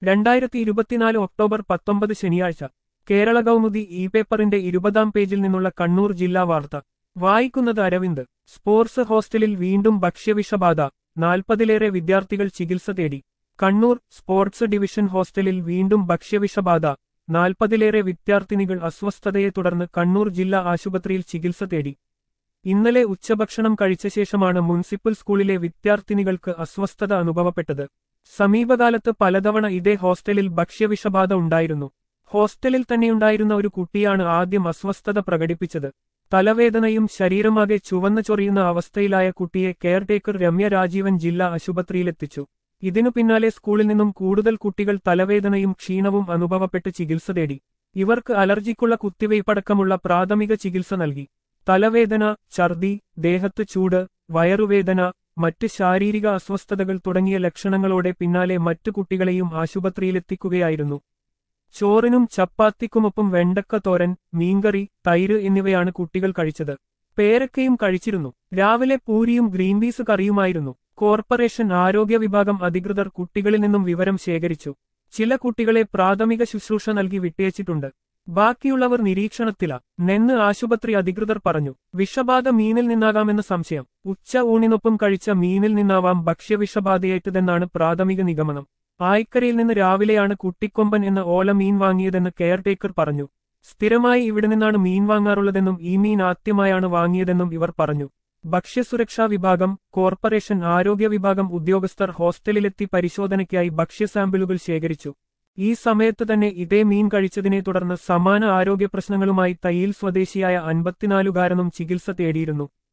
രണ്ടായിരത്തി ഇരുപത്തിനാല് ഒക്ടോബർ പത്തൊമ്പത് ശനിയാഴ്ച കേരള കൗമുദി ഇ പേപ്പറിന്റെ ഇരുപതാം പേജിൽ നിന്നുള്ള കണ്ണൂർ ജില്ലാ വാർത്ത വായിക്കുന്നത് അരവിന്ദ് സ്പോർട്സ് ഹോസ്റ്റലിൽ വീണ്ടും ഭക്ഷ്യവിഷബാധ നാൽപ്പതിലേറെ വിദ്യാർത്ഥികൾ ചികിത്സ തേടി കണ്ണൂർ സ്പോർട്സ് ഡിവിഷൻ ഹോസ്റ്റലിൽ വീണ്ടും ഭക്ഷ്യവിഷബാധ നാൽപ്പതിലേറെ വിദ്യാർത്ഥിനികൾ അസ്വസ്ഥതയെ തുടർന്ന് കണ്ണൂർ ജില്ലാ ആശുപത്രിയിൽ ചികിത്സ തേടി ഇന്നലെ ഉച്ചഭക്ഷണം കഴിച്ച ശേഷമാണ് മുനിസിപ്പൽ സ്കൂളിലെ വിദ്യാർത്ഥിനികൾക്ക് അസ്വസ്ഥത അനുഭവപ്പെട്ടത് സമീപകാലത്ത് പലതവണ ഇതേ ഹോസ്റ്റലിൽ ഭക്ഷ്യവിഷബാധ ഉണ്ടായിരുന്നു ഹോസ്റ്റലിൽ തന്നെയുണ്ടായിരുന്ന ഒരു കുട്ടിയാണ് ആദ്യം അസ്വസ്ഥത പ്രകടിപ്പിച്ചത് തലവേദനയും ശരീരമാകെ ചുവന്നു ചൊറിയുന്ന അവസ്ഥയിലായ കുട്ടിയെ കെയർടേക്കർ രമ്യ രാജീവൻ ജില്ലാ ആശുപത്രിയിലെത്തിച്ചു ഇതിനു പിന്നാലെ സ്കൂളിൽ നിന്നും കൂടുതൽ കുട്ടികൾ തലവേദനയും ക്ഷീണവും അനുഭവപ്പെട്ട് ചികിത്സ തേടി ഇവർക്ക് അലർജിക്കുള്ള കുത്തിവയ്പടക്കമുള്ള പ്രാഥമിക ചികിത്സ നൽകി തലവേദന ഛർദി ദേഹത്ത് ചൂട് വയറുവേദന മറ്റ് ശാരീരിക അസ്വസ്ഥതകൾ തുടങ്ങിയ ലക്ഷണങ്ങളോടെ പിന്നാലെ മറ്റു കുട്ടികളെയും ആശുപത്രിയിലെത്തിക്കുകയായിരുന്നു ചോറിനും ചപ്പാത്തിക്കുമൊപ്പം വെണ്ടക്ക തോരൻ മീൻകറി തൈര് എന്നിവയാണ് കുട്ടികൾ കഴിച്ചത് പേരക്കയും കഴിച്ചിരുന്നു രാവിലെ പൂരിയും ഗ്രീൻ പീസ് കറിയുമായിരുന്നു കോർപ്പറേഷൻ ആരോഗ്യ വിഭാഗം അധികൃതർ കുട്ടികളിൽ നിന്നും വിവരം ശേഖരിച്ചു ചില കുട്ടികളെ പ്രാഥമിക ശുശ്രൂഷ നൽകി വിട്ടയച്ചിട്ടുണ്ട് ബാക്കിയുള്ളവർ നിരീക്ഷണത്തില നെന്ന് ആശുപത്രി അധികൃതർ പറഞ്ഞു വിഷബാധ മീനിൽ നിന്നാകാമെന്ന് സംശയം ഉച്ച ഊണിനൊപ്പം കഴിച്ച മീനിൽ നിന്നാവാം ഭക്ഷ്യവിഷബാധയേറ്റതെന്നാണ് പ്രാഥമിക നിഗമനം ആയിക്കരയിൽ നിന്ന് രാവിലെയാണ് കുട്ടിക്കൊമ്പൻ എന്ന ഓല മീൻ വാങ്ങിയതെന്ന് കെയർടേക്കർ പറഞ്ഞു സ്ഥിരമായി ഇവിടെ നിന്നാണ് മീൻ വാങ്ങാറുള്ളതെന്നും ഈ മീൻ ആദ്യമായാണ് വാങ്ങിയതെന്നും ഇവർ പറഞ്ഞു ഭക്ഷ്യസുരക്ഷാ വിഭാഗം കോർപ്പറേഷൻ ആരോഗ്യ വിഭാഗം ഉദ്യോഗസ്ഥർ ഹോസ്റ്റലിലെത്തി പരിശോധനയ്ക്കായി ഭക്ഷ്യ സാമ്പിളുകൾ ശേഖരിച്ചു ഈ സമയത്ത് തന്നെ ഇതേ മീൻ കഴിച്ചതിനെ തുടർന്ന് സമാന ആരോഗ്യ പ്രശ്നങ്ങളുമായി തയ്യിൽ സ്വദേശിയായ അൻപത്തിനാലുകാരനും ചികിത്സ തേടിയിരുന്നു